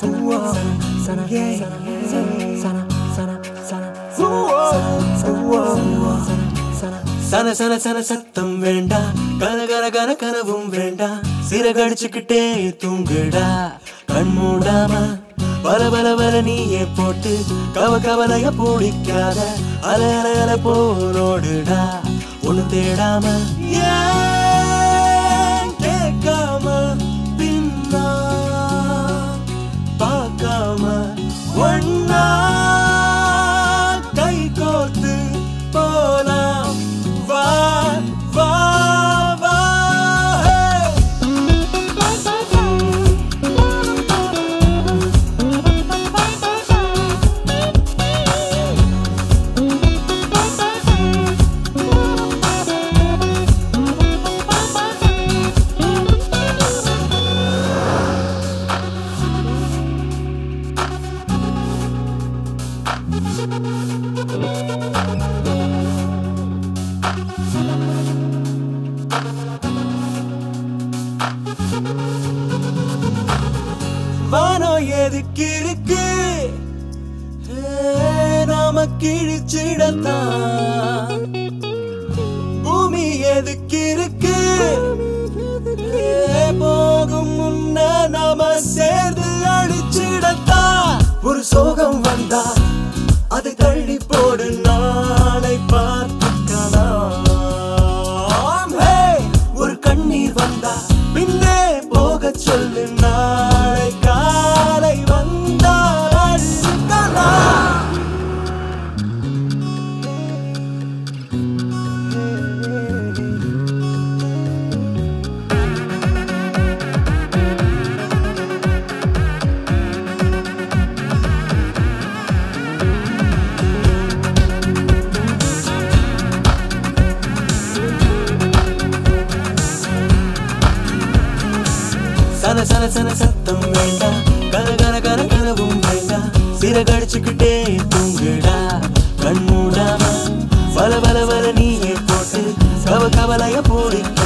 சன சன சன சத்தம் வேண்டாம் கன கன கன கனவும் வேண்டாம் சிறகடிச்சுக்கிட்டே தூங்குடா கண் மூடாம பல பல பல நீயே போட்டு கவ கவலைய பிடிக்காத அல அல அல போரோடுடா ஒண்ணு தேடாம ஏன் கேட்காம பின்னா பார்க்காம ஒன்னா கை கோர்த்து போலாம் வா வா வா hey! வானம் எதுக்கு இருக்கு ஏ, நாம கிழிச்சிடத்தான் பூமி எதுக்கு இருக்கு ஏ, போகும் முன்ன நாம சேர்ந்து அடிச்சிடத்தான் ஒரு சோகம் வந்தா அதை தள்ளி போடு நாளை பார்த்துக்கலாம் Hey! ஒரு கண்ணீர் வந்தா பின்னே போக சொல்லு நாளை காலை வந்தால் அழுக்கலாம் சன சன சன சத்தம் வேண்டாம் கன கன கன கனவும் வேண்டாம் சிறகடிச்சுக்கிட்டே தூங்குடா கண் மூடாம பல பல பல நீயே போட்டு கவ கவலைய போடிக்க